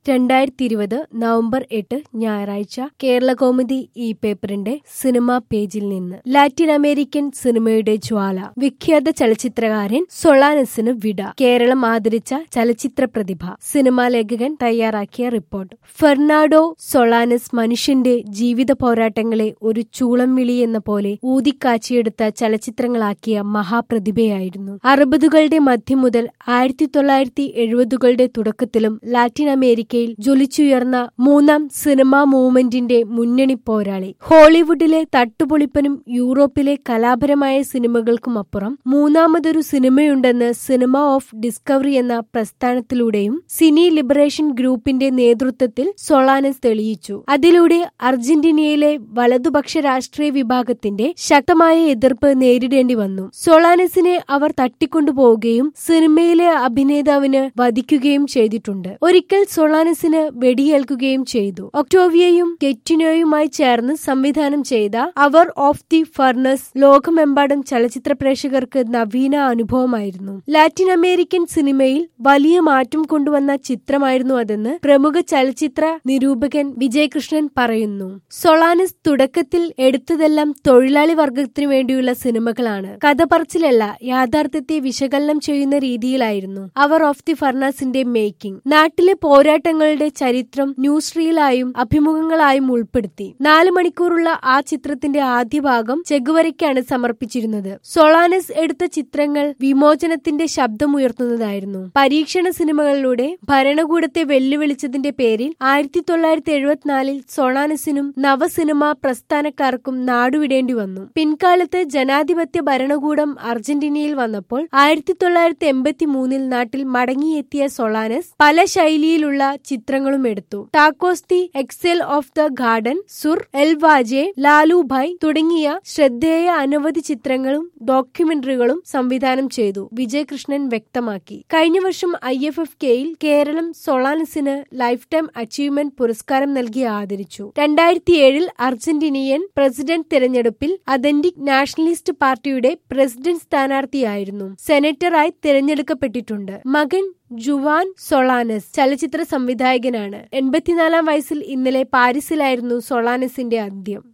രണ്ടായിരത്തി ഇരുപത് നവംബർ എട്ട് ഞായറാഴ്ച കേരളകൗമുദി ഈ പേപ്പറിന്റെ സിനിമാ പേജിൽ നിന്ന് ലാറ്റിൻ അമേരിക്കൻ സിനിമയുടെ ജ്വാല വിഖ്യാത ചലച്ചിത്രകാരൻ സൊളാനസിന് വിട കേരളം ആദരിച്ച ചലച്ചിത്ര പ്രതിഭ സിനിമാ ലേഖകൻ തയ്യാറാക്കിയ റിപ്പോർട്ട് ഫെർണാഡോ സൊളാനസ് മനുഷ്യന്റെ ജീവിത പോരാട്ടങ്ങളെ ഒരു ചൂളം വിളി എന്ന പോലെ ഊതിക്കാച്ചിയെടുത്ത ചലച്ചിത്രങ്ങളാക്കിയ മഹാപ്രതിഭയായിരുന്നു അറുപതുകളുടെ മധ്യം മുതൽ ആയിരത്തി തൊള്ളായിരത്തി എഴുപതുകളുടെ തുടക്കത്തിലും ലാറ്റിൻ അമേരിക്കയിൽ ജ്വലിച്ചുയർന്ന മൂന്നാം സിനിമാ മൂവ്മെന്റിന്റെ മുന്നണി പോരാളി ഹോളിവുഡിലെ തട്ടുപൊളിപ്പനും യൂറോപ്പിലെ കലാപരമായ സിനിമകൾക്കുമപ്പുറം മൂന്നാമതൊരു സിനിമയുണ്ടെന്ന് സിനിമ ഓഫ് ഡിസ്കവറി എന്ന പ്രസ്ഥാനത്തിലൂടെയും സിനി ലിബറേഷൻ ഗ്രൂപ്പിന്റെ നേതൃത്വത്തിൽ സൊളാനസ് തെളിയിച്ചു അതിലൂടെ അർജന്റീനയിലെ വലതുപക്ഷ രാഷ്ട്രീയ വിഭാഗത്തിന്റെ ശക്തമായ എതിർപ്പ് നേരിടേണ്ടി വന്നു സൊളാനസിനെ അവർ തട്ടിക്കൊണ്ടുപോവുകയും സിനിമയിലെ അഭിനേതാവിന് വധിക്കുകയും ചെയ്തിട്ടുണ്ട് ഒരിക്കൽ സൊളാനസിന് വെടിയേൽക്കുകയും ചെയ്തു ഒക്ടോവിയയും കെറ്റിനോയുമായി ചേർന്ന് സംവിധാനം ചെയ്ത അവർ ഓഫ് ദി ഫർണസ് ലോകമെമ്പാടും ചലച്ചിത്ര പ്രേക്ഷകർക്ക് നവീന അനുഭവമായിരുന്നു ലാറ്റിൻ അമേരിക്കൻ സിനിമയിൽ വലിയ മാറ്റം കൊണ്ടുവന്ന ചിത്രമായിരുന്നു അതെന്ന് പ്രമുഖ ചലച്ചിത്ര നിരൂപകൻ വിജയകൃഷ്ണൻ പറയുന്നു സൊളാനസ് തുടക്കത്തിൽ എടുത്തതെല്ലാം തൊഴിലാളി വർഗത്തിനു വേണ്ടിയുള്ള സിനിമകളാണ് കഥ പറച്ചിലല്ല യാഥാർത്ഥ്യത്തെ വിശകലനം ചെയ്യുന്ന രീതിയിലായിരുന്നു അവർ ഓഫ് ദി ഫർണാസിന്റെ മേക്കിംഗ് നാട്ടിലെ പോരാട്ടങ്ങളുടെ ചരിത്രം ന്യൂസ് റീലായും അഭിമുഖങ്ങളായും ഉൾപ്പെടുത്തി നാല് മണിക്കൂറുള്ള ആ ചിത്രത്തിന്റെ ആദ്യ ഭാഗം ചെഗുവരയ്ക്കാണ് സമർപ്പിച്ചിരുന്നത് സൊളാനസ് എടുത്ത ചിത്രങ്ങൾ വിമോചനത്തിന്റെ ശബ്ദമുയർത്തുന്നതായിരുന്നു പരീക്ഷണ സിനിമകളിലൂടെ ഭരണകൂടത്തെ വെല്ലുവിളിച്ചതിന്റെ പേരിൽ ആയിരത്തി തൊള്ളായിരത്തി എഴുപത്തിനാലിൽ സൊളാനസിനും നവസിനിമ പ്രസ്ഥാനക്കാർക്കും നാടുവിടേണ്ടി വന്നു പിൻകാലത്ത് ജനാധിപത്യ ഭരണകൂടം അർജന്റീനയിൽ വന്നപ്പോൾ ആയിരത്തി തൊള്ളായിരത്തി എൺപത്തി മൂന്നിൽ നാട്ടിൽ മടങ്ങിയെത്തിയ സൊളാനസ് പല ശൈലിയിലുള്ള ചിത്രങ്ങളും എടുത്തു tacos the excel of the garden സുർ എൽ വാജെ ലാലു ഭായ് തുടങ്ങിയ ശ്രദ്ധേയ അനവധി ചിത്രങ്ങളും ഡോക്യുമെന്ററികളും സംവിധാനം ചെയ്തു വിജയകൃഷ്ണൻ വ്യക്തമാക്കി കഴിഞ്ഞ വർഷം ഐ എഫ് എഫ് കെയിൽ കേരളം സൊളാനസിന് ലൈഫ് ടൈം അച്ചീവ്മെന്റ് പുരസ്കാരം നൽകി ആദരിച്ചു രണ്ടായിരത്തി ഏഴിൽ അർജന്റീനിയൻ പ്രസിഡന്റ് തിരഞ്ഞെടുപ്പിൽ അതന്റിക് നാഷണലിസ്റ്റ് പാർട്ടിയുടെ പ്രസിഡന്റ് സ്ഥാനാർത്ഥിയായിരുന്നു സെനറ്ററായി തിരഞ്ഞെടുക്കപ്പെട്ടിട്ടുണ്ട് മകൻ ജുവാൻ സൊളാനസ് ചലച്ചിത്ര സംവിധായകനാണ് എൺപത്തിനാലാം വയസ്സിൽ ഇന്നലെ പാരീസിലായിരുന്നു സൊളാനസിന്റെ അന്ത്യം